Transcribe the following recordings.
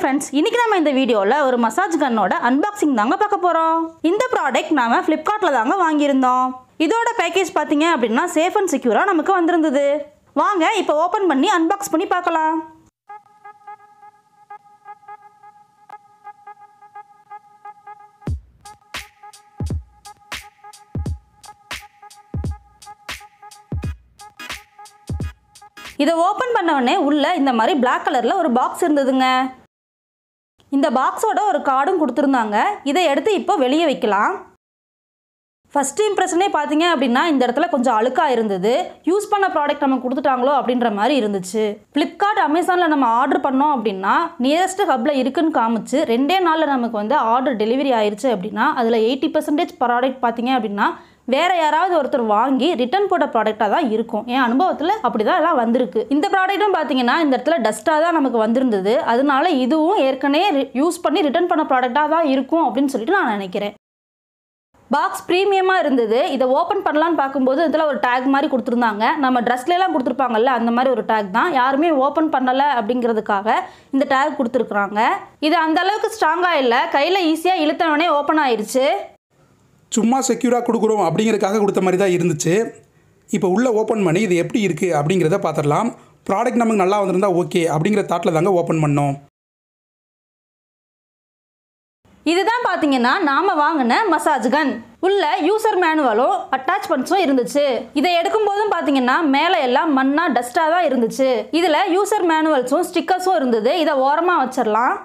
friends இன்னைக்கு நம்ம இந்த வீடியோவில் ஒரு மசாஜ் கன்னோட அன்பாக்சிங் தாங்க பார்க்க போகிறோம் இந்த ப்ராடக்ட் நாம ஃப்ளிப்கார்ட்டில் தாங்க வாங்கியிருந்தோம் இதோட பேக்கேஜ் பார்த்தீங்க அப்படின்னா சேஃப் அண்ட் செக்யூராக நமக்கு வந்திருந்தது வாங்க இப்போ ஓப்பன் பண்ணி அன்பாக்ஸ் பண்ணி பார்க்கலாம் இதை ஓப்பன் பண்ண உடனே உள்ள இந்த மாதிரி Black கலரில் ஒரு பாக்ஸ் இருந்ததுங்க இந்த பாக்ஸோட ஒரு கார்டும் கொடுத்துருந்தாங்க இதை எடுத்து இப்போ வெளியே வைக்கலாம் ஃபஸ்ட் இம்ப்ரெஷனே பார்த்தீங்க அப்படின்னா இந்த இடத்துல கொஞ்சம் அழுக்காக இருந்தது யூஸ் பண்ண ப்ராடக்ட் நம்ம கொடுத்துட்டாங்களோ அப்படின்ற மாதிரி இருந்துச்சு ஃப்ளிப்கார்ட் அமேசானில் நம்ம ஆர்டர் பண்ணோம் அப்படின்னா நியரஸ்ட் ஹப்பில் இருக்குன்னு காமிச்சு ரெண்டே நாளில் நமக்கு வந்து ஆர்டர் டெலிவரி ஆயிருச்சு அப்படின்னா அதில் எயிட்டி பர்சன்டேஜ் ப்ராடக்ட் பார்த்தீங்க அப்படின்னா வேற யாராவது ஒருத்தர் வாங்கி ரிட்டர்ன் போட்ட ப்ராடக்டாக தான் இருக்கும் என் அனுபவத்தில் அப்படி தான் எல்லாம் வந்திருக்கு இந்த ப்ராடக்ட்டும் பார்த்தீங்கன்னா இந்த இடத்துல டஸ்ட்டாக தான் நமக்கு வந்திருந்தது அதனால இதுவும் ஏற்கனவே யூஸ் பண்ணி ரிட்டர்ன் பண்ண ப்ராடக்டாக தான் இருக்கும் அப்படின்னு சொல்லிட்டு நான் நினைக்கிறேன் பாக்ஸ் ப்ரீமியமாக இருந்தது இதை ஓப்பன் பண்ணலான்னு பார்க்கும்போது இதில் ஒரு டேக் மாதிரி கொடுத்துருந்தாங்க நம்ம ட்ரெஸ்லாம் கொடுத்துருப்பாங்கல்ல அந்த மாதிரி ஒரு டேக் தான் யாருமே ஓப்பன் பண்ணலை அப்படிங்கிறதுக்காக இந்த டேக் கொடுத்துருக்குறாங்க இது அந்த அளவுக்கு ஸ்ட்ராங்காக இல்லை கையில் ஈஸியாக இழுத்தவனே ஓப்பன் ஆயிருச்சு சும்மா செக்யூராக கொடுக்குறோம் அப்படிங்கிறதுக்காக கொடுத்த மாதிரி தான் இருந்துச்சு இப்போ உள்ளே ஓப்பன் பண்ணி இது எப்படி இருக்குது அப்படிங்கிறத பார்த்துடலாம் ப்ராடக்ட் நமக்கு நல்லா வந்திருந்தா ஓகே அப்படிங்கிற தாட்டில் தாங்க ஓப்பன் பண்ணோம் இதுதான் பார்த்தீங்கன்னா நாம வாங்கின மசாஜ் கன் உள்ள யூசர் மேனுவலும் அட்டாச்மெண்ட்ஸும் இருந்துச்சு இதை எடுக்கும்போதும் பார்த்தீங்கன்னா மேலே எல்லாம் மண்ணா டஸ்ட்டாக தான் இருந்துச்சு இதில் யூசர் மேனுவல்ஸும் ஸ்டிக்கர்ஸும் இருந்தது இதை ஓரமாக வச்சிடலாம்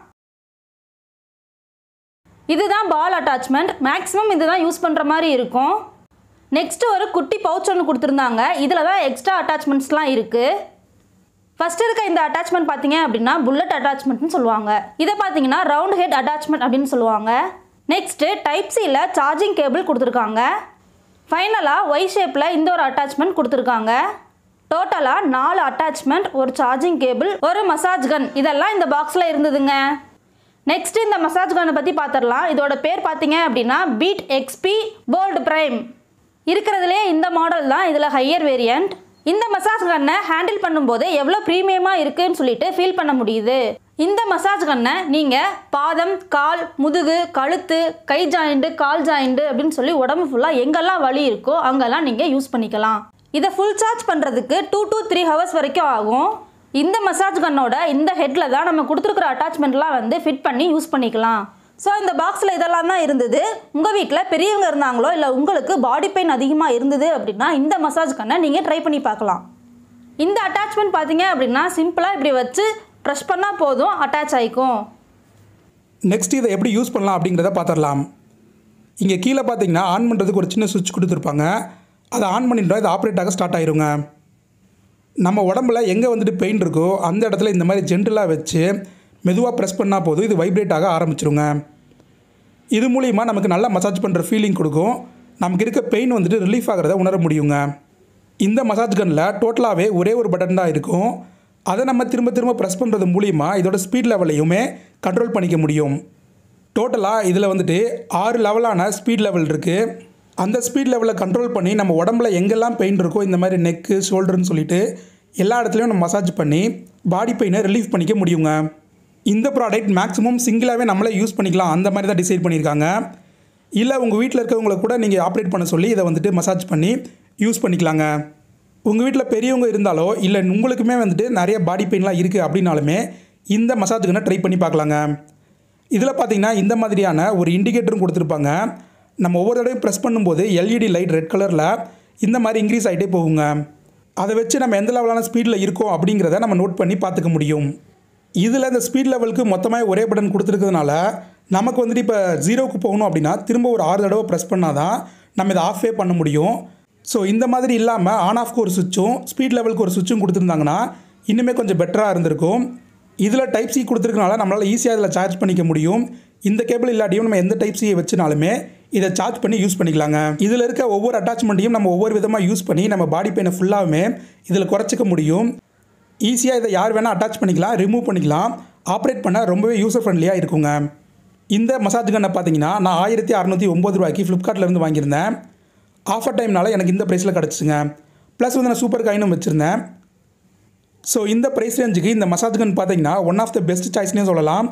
இதுதான் பால் அட்டாச்மெண்ட் மேக்ஸிமம் இதுதான் யூஸ் பண்ணுற மாதிரி இருக்கும் நெக்ஸ்ட் ஒரு குட்டி பவுச் ஒன்று கொடுத்துருந்தாங்க இதில் தான் எக்ஸ்ட்ரா அட்டாச்மெண்ட்ஸ்லாம் இருக்குது ஃபர்ஸ்ட் இருக்க இந்த அட்டாச்மெண்ட் பார்த்தீங்க அப்படின்னா புல்லட் அட்டாச்மெண்ட்னு சொல்லுவாங்க இதை பார்த்தீங்கன்னா ரவுண்ட் ஹெட் அட்டாச்மெண்ட் அப்படின்னு சொல்லுவாங்க நெக்ஸ்ட்டு டைப் சியில் சார்ஜிங் கேபிள் கொடுத்துருக்காங்க ஃபைனலாக ஒய் ஷேப்பில் இந்த ஒரு அட்டாச்மெண்ட் கொடுத்துருக்காங்க டோட்டலாக நாலு அட்டாச்மெண்ட் ஒரு சார்ஜிங் கேபிள் ஒரு மசாஜ் கன் இதெல்லாம் இந்த பாக்ஸில் இருந்ததுங்க நெக்ஸ்ட் இந்த மசாஜ் கன்னை பற்றி பார்த்துடலாம் இதோட பேர் பார்த்தீங்க அப்படின்னா பீட் எக்ஸ்பி போல்டு பிரைம் இருக்கிறதுலே இந்த மாடல் தான் இதில் ஹையர் வேரியண்ட் இந்த மசாஜ் கன்னை ஹேண்டில் பண்ணும்போது எவ்வளோ ப்ரீமியமாக இருக்குன்னு சொல்லிட்டு ஃபீல் பண்ண முடியுது இந்த மசாஜ் கன்னை நீங்கள் பாதம் கால் முதுகு கழுத்து கை ஜாயிண்ட்டு கால் ஜாயிண்ட்டு அப்படின்னு சொல்லி உடம்பு ஃபுல்லாக எங்கெல்லாம் வலி இருக்கோ அங்கெல்லாம் நீங்கள் யூஸ் பண்ணிக்கலாம் இதை ஃபுல் சார்ஜ் பண்ணுறதுக்கு டூ to த்ரீ ஹவர்ஸ் வரைக்கும் ஆகும் இந்த மசாஜ் கன்னோட இந்த ஹெட்டில் தான் நம்ம கொடுத்துருக்குற அட்டாச்மெண்ட்லாம் வந்து ஃபிட் பண்ணி யூஸ் பண்ணிக்கலாம் ஸோ இந்த பாக்ஸில் இதெல்லாம் தான் இருந்தது உங்கள் வீட்டில் பெரியவங்க இருந்தாங்களோ இல்லை உங்களுக்கு பாடி பெயின் அதிகமாக இருந்தது அப்படின்னா இந்த மசாஜ் கன்னை நீங்கள் ட்ரை பண்ணி பார்க்கலாம் இந்த அட்டாச்மெண்ட் பார்த்தீங்க அப்படின்னா சிம்பிளாக இப்படி வச்சு ப்ரெஷ் பண்ணால் போதும் அட்டாச் ஆகிக்கும் நெக்ஸ்ட் இதை எப்படி யூஸ் பண்ணலாம் அப்படிங்கிறத பார்த்துடலாம் இங்கே கீழே பார்த்தீங்கன்னா ஆன் பண்ணுறதுக்கு ஒரு சின்ன சுவிட்ச் கொடுத்துருப்பாங்க அதை ஆன் பண்ணிட்டோம் இது ஆப்ரேட் ஆக ஸ்டார்ட் ஆயிருங்க நம்ம உடம்புல எங்கே வந்துட்டு பெயின் இருக்கோ அந்த இடத்துல இந்த மாதிரி ஜென்டலாக வச்சு மெதுவாக ப்ரெஸ் பண்ணால் போதும் இது வைப்ரேட் ஆக ஆரம்பிச்சிருங்க இது மூலிமா நமக்கு நல்லா மசாஜ் பண்ணுற ஃபீலிங் கொடுக்கும் நமக்கு இருக்க பெயின் வந்துட்டு ரிலீஃப் ஆகிறத உணர முடியுங்க இந்த மசாஜ் கன்னில் டோட்டலாகவே ஒரே ஒரு பட்டன் தான் இருக்கும் அதை நம்ம திரும்ப திரும்ப ப்ரெஸ் பண்ணுறது மூலிமா இதோட ஸ்பீட் லெவலையுமே கண்ட்ரோல் பண்ணிக்க முடியும் டோட்டலாக இதில் வந்துட்டு ஆறு லெவலான ஸ்பீட் லெவல் இருக்குது அந்த ஸ்பீட் லெவலை கண்ட்ரோல் பண்ணி நம்ம உடம்புல எங்கெல்லாம் பெயின் இருக்கோ இந்த மாதிரி நெக்கு ஷோல்டர்னு சொல்லிட்டு எல்லா இடத்துலையும் நம்ம மசாஜ் பண்ணி பாடி பெயினை ரிலீஃப் பண்ணிக்க முடியுங்க இந்த ப்ராடக்ட் மேக்ஸிமம் சிங்கிளாகவே நம்மளே யூஸ் பண்ணிக்கலாம் அந்த மாதிரி தான் டிசைட் பண்ணியிருக்காங்க இல்லை உங்கள் வீட்டில் இருக்கவங்கள கூட நீங்கள் ஆப்ரேட் பண்ண சொல்லி இதை வந்துட்டு மசாஜ் பண்ணி யூஸ் பண்ணிக்கலாங்க உங்கள் வீட்டில் பெரியவங்க இருந்தாலோ இல்லை உங்களுக்குமே வந்துட்டு நிறைய பாடி பெயின்லாம் இருக்குது அப்படின்னாலுமே இந்த மசாஜுக்குன்னு ட்ரை பண்ணி பார்க்கலாங்க இதில் பார்த்தீங்கன்னா இந்த மாதிரியான ஒரு இண்டிகேட்டரும் கொடுத்துருப்பாங்க நம்ம ஒவ்வொரு தடவையும் ப்ரெஸ் பண்ணும்போது எல்இடி லைட் ரெட் கலரில் இந்த மாதிரி இன்க்ரீஸ் ஆகிட்டே போகுங்க அதை வச்சு நம்ம எந்த லெவலான ஸ்பீடில் இருக்கோம் அப்படிங்கிறத நம்ம நோட் பண்ணி பார்த்துக்க முடியும் இதில் இந்த ஸ்பீட் லெவலுக்கு மொத்தமாக ஒரே பட்டன் கொடுத்துருக்கிறதுனால நமக்கு வந்துட்டு இப்போ ஜீரோவுக்கு போகணும் அப்படின்னா திரும்ப ஒரு ஆறு தடவை ப்ரெஸ் பண்ணால் தான் நம்ம இதை ஆஃபே பண்ண முடியும் ஸோ இந்த மாதிரி இல்லாமல் ஆன் ஆஃப்க்கு ஒரு சுவிட்சும் ஸ்பீட் லெவலுக்கு ஒரு சுவிட்சும் கொடுத்துருந்தாங்கன்னா இன்னுமே கொஞ்சம் பெட்டராக இருந்திருக்கும் இதில் டைப் சி கொடுத்துருக்கனால நம்மளால் ஈஸியாக இதில் சார்ஜ் பண்ணிக்க முடியும் இந்த கேபிள் இல்லாட்டியும் நம்ம எந்த டைப் சியை வச்சுனாலுமே இதை சார்ஜ் பண்ணி யூஸ் பண்ணிக்கலாங்க இதில் இருக்க ஒவ்வொரு அட்டாச்மெண்ட்டையும் நம்ம ஒவ்வொரு விதமாக யூஸ் பண்ணி நம்ம பாடி பெயினை ஃபுல்லாகவே இதில் குறைச்சிக்க முடியும் ஈஸியாக இதை யார் வேணால் அட்டாச் பண்ணிக்கலாம் ரிமூவ் பண்ணிக்கலாம் ஆப்ரேட் பண்ண ரொம்பவே யூசர் ஃப்ரெண்ட்லியாக இருக்குங்க இந்த மசாஜ் கன்னை பார்த்தீங்கன்னா நான் ஆயிரத்தி அறநூற்றி ஒம்பது ரூபாய்க்கு ஃப்ளிப்கார்ட்லேருந்து வாங்கியிருந்தேன் ஆஃபர் டைம்னால எனக்கு இந்த ப்ரைஸில் கிடச்சிங்க ப்ளஸ் வந்து நான் சூப்பர் காயினும் வச்சுருந்தேன் ஸோ இந்த ப்ரைஸ் ரேஞ்சுக்கு இந்த மசாஜ் கன் பார்த்தீங்கன்னா ஒன் ஆஃப் த பெஸ்ட் சாய்ஸ்னே சொல்லலாம்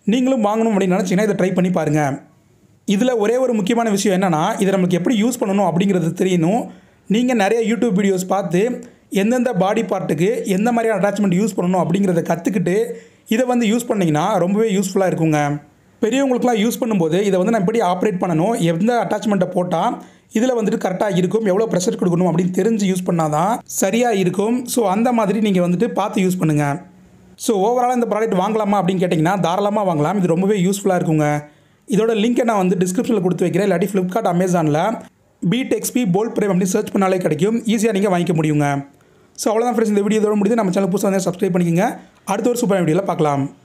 நீங்களும் வாங்கணும் அப்படின்னு நினச்சிங்கன்னா இதை ட்ரை பண்ணி பாருங்கள் இதில் ஒரே ஒரு முக்கியமான விஷயம் என்னென்னா இதை நமக்கு எப்படி யூஸ் பண்ணணும் அப்படிங்கிறது தெரியணும் நீங்கள் நிறைய யூடியூப் வீடியோஸ் பார்த்து எந்தெந்த பாடி பார்ட்டுக்கு எந்த மாதிரியான அட்டாச்மெண்ட் யூஸ் பண்ணணும் அப்படிங்கிறத கற்றுக்கிட்டு இதை வந்து யூஸ் பண்ணிங்கன்னா ரொம்பவே யூஸ்ஃபுல்லாக இருக்குங்க பெரியவங்களுக்குலாம் யூஸ் பண்ணும்போது இதை வந்து நான் எப்படி ஆப்ரேட் பண்ணணும் எந்த அட்டாச்மெண்ட்டை போட்டால் இதில் வந்துட்டு கரெக்டாக இருக்கும் எவ்வளோ ப்ரெஷர் கொடுக்கணும் அப்படின்னு தெரிஞ்சு யூஸ் பண்ணால் தான் சரியாக இருக்கும் ஸோ அந்த மாதிரி நீங்கள் வந்துட்டு பார்த்து யூஸ் பண்ணுங்கள் ஸோ ஓவராலாக இந்த ப்ராடக்ட் வாங்கலாமா அப்படின்னு கேட்டிங்கன்னா தாராளமாக வாங்கலாம் இது ரொம்பவே யூஸ்ஃபுல்லாக இருக்குங்க இதோட லிங்க்கை நான் வந்து டிஸ்கிரிப்ஷனில் கொடுத்து வைக்கிறேன் இல்லாட்டி ஃப்ளிப்கார்ட் அமேசானில் பீட் எக்ஸ்பி போல்ட் ப்ரைம் அப்படின்னு சர்ச் பண்ணாலே கிடைக்கும் ஈஸியாக நீங்கள் வாங்கிக்க முடியுங்க ஸோ அவ்வளோதான் ஃப்ரெண்ட்ஸ் இந்த வீடியோ இதோட முடியுது நம்ம சேனல் புதுசாக வந்து சப்ஸ்கிரைப் பண்ணிக்கோங்க அடுத்த ஒரு சூப்பர் வீடியோவில் பார்க்கலாம்